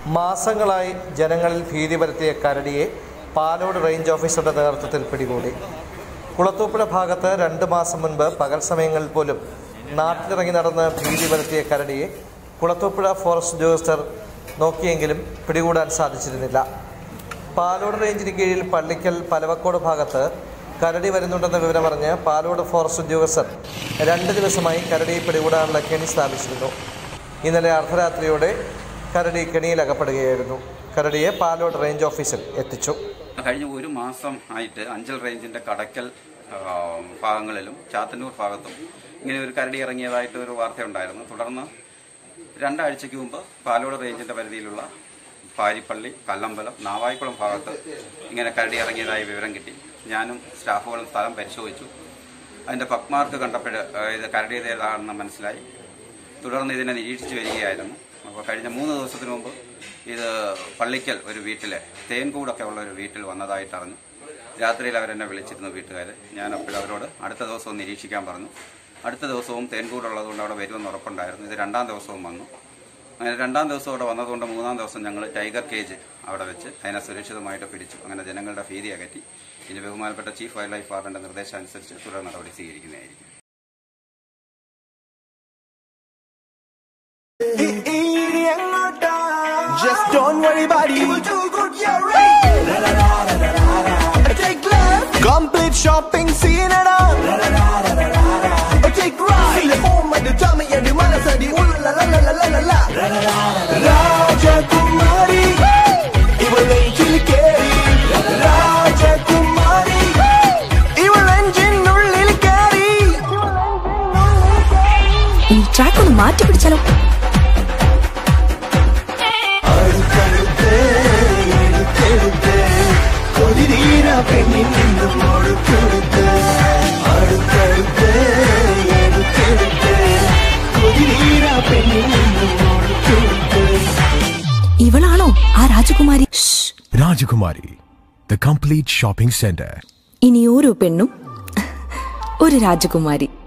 മാസങ്ങളായി ജനങ്ങളിൽ ഭീതി പരത്തിയ കരടിയെ പാലോട് റേഞ്ച് ഓഫീസറുടെ നേതൃത്വത്തിൽ പിടികൂടി കുളത്തൂപ്പുഴ ഭാഗത്ത് രണ്ട് മാസം മുൻപ് പകൽ സമയങ്ങളിൽ പോലും നാട്ടിലിറങ്ങി നടന്ന് ഭീതി പരത്തിയ കരടിയെ കുളത്തൂപ്പുഴ ഫോറസ്റ്റ് ഉദ്യോഗസ്ഥർ നോക്കിയെങ്കിലും പിടികൂടാൻ സാധിച്ചിരുന്നില്ല പാലോട് റേഞ്ചിന് കീഴിൽ പള്ളിക്കൽ പലവക്കോട് ഭാഗത്ത് കരടി വരുന്നുണ്ടെന്ന വിവരമറിഞ്ഞ് പാലോട് ഫോറസ്റ്റ് ഉദ്യോഗസ്ഥർ രണ്ട് ദിവസമായി കരടിയെ പിടികൂടാനുള്ള കെണി സ്ഥാപിച്ചിരുന്നു ഇന്നലെ അർദ്ധരാത്രിയോടെ കരടി കെണിയിലകപ്പെടുകയായിരുന്നു കരടിയെ പാലോട് റേഞ്ച് ഓഫീസിൽ എത്തിച്ചു കഴിഞ്ഞ ഒരു മാസം ആയിട്ട് അഞ്ചൽ റേഞ്ചിന്റെ കടക്കൽ ആ, ഭാഗങ്ങളിലും ചാത്തന്നൂർ ഭാഗത്തും ഇങ്ങനെ ഒരു കരടി ഇറങ്ങിയതായിട്ട് ഒരു വാർത്തയുണ്ടായിരുന്നു തുടർന്ന് രണ്ടാഴ്ചയ്ക്ക് മുമ്പ് പാലോട് റേഞ്ചിന്റെ പരിധിയിലുള്ള പാരിപ്പള്ളി കല്ലമ്പലം നാവായിക്കുളം ഭാഗത്ത് ഇങ്ങനെ കരടി ഇറങ്ങിയതായി വിവരം കിട്ടി ഞാനും സ്റ്റാഫുകളും സ്ഥലം പരിശോധിച്ചു അതിന്റെ പക്മാർക്ക് കണ്ടപ്പോൾ ഇത് കരടിയതേതാണെന്ന് മനസ്സിലായി തുടർന്ന് ഇതിനെ നിരീക്ഷിച്ചു വരികയായിരുന്നു അപ്പോൾ കഴിഞ്ഞ മൂന്ന് ദിവസത്തിന് മുമ്പ് ഇത് പള്ളിക്കൽ ഒരു വീട്ടിലെ തേൻകൂടൊക്കെ ഉള്ള ഒരു വീട്ടിൽ വന്നതായിട്ട് അറിഞ്ഞു രാത്രിയിൽ അവരെന്നെ വിളിച്ചിരുന്നു വീട്ടുകാർ ഞാൻ അപ്പോൾ അവരോട് അടുത്ത ദിവസവും നിരീക്ഷിക്കാൻ പറഞ്ഞു അടുത്ത ദിവസവും തേൻകൂടുള്ളതുകൊണ്ട് അവിടെ വരുമെന്ന് ഉറപ്പുണ്ടായിരുന്നു ഇത് രണ്ടാം ദിവസവും വന്നു അങ്ങനെ രണ്ടാം ദിവസം അവിടെ വന്നതുകൊണ്ട് മൂന്നാം ദിവസം ഞങ്ങൾ ടൈഗർ കേജ് അവിടെ വെച്ച് അതിനെ സുരക്ഷിതമായിട്ട് പിടിച്ചു അങ്ങനെ ജനങ്ങളുടെ ഭീതി അകറ്റി ഇനി ബഹുമാനപ്പെട്ട ചീഫ് വൈൽഡ് ലൈഫ് വാർഡന്റെ നിർദ്ദേശം അനുസരിച്ച് തുടർ നടപടി സ്വീകരിക്കുന്നതായിരിക്കും Just don't worry about it. We'll do good, yeah, right. La, la, la, la, la, la, la. Take left. Complete shopping scene and all. La, la, la, la, la, la, la. Take right. See the home and the tummy and the malasadi. Ooh la la la la la la la. La, la, la, la, la. Rajakumari. Evil angel carry. Rajakumari. Evil engine ഉള്ളിൽ carry. ഈ track ഒന്ന് മാറ്റി പിടിച്ചാലോ അടുത്തടുത്ത് എടുത്തെടുത്ത് കൊതിരീര പെണ്ണിൽ നിന്നും ഒടുക്കെടുത്ത് അടുത്തടുത്ത് എടുത്തെടുത്ത് കൊതിരീര പെണ്ണിൽ നിന്നും ഒടുക്കെടുത്ത് ഇവളാണോ ആ രാജകുമാരി ശ്ശ്. Rajakumari, the complete shopping center. ഇനി ഓരോ പെണ്ണും ഒരു രാജകുമാരി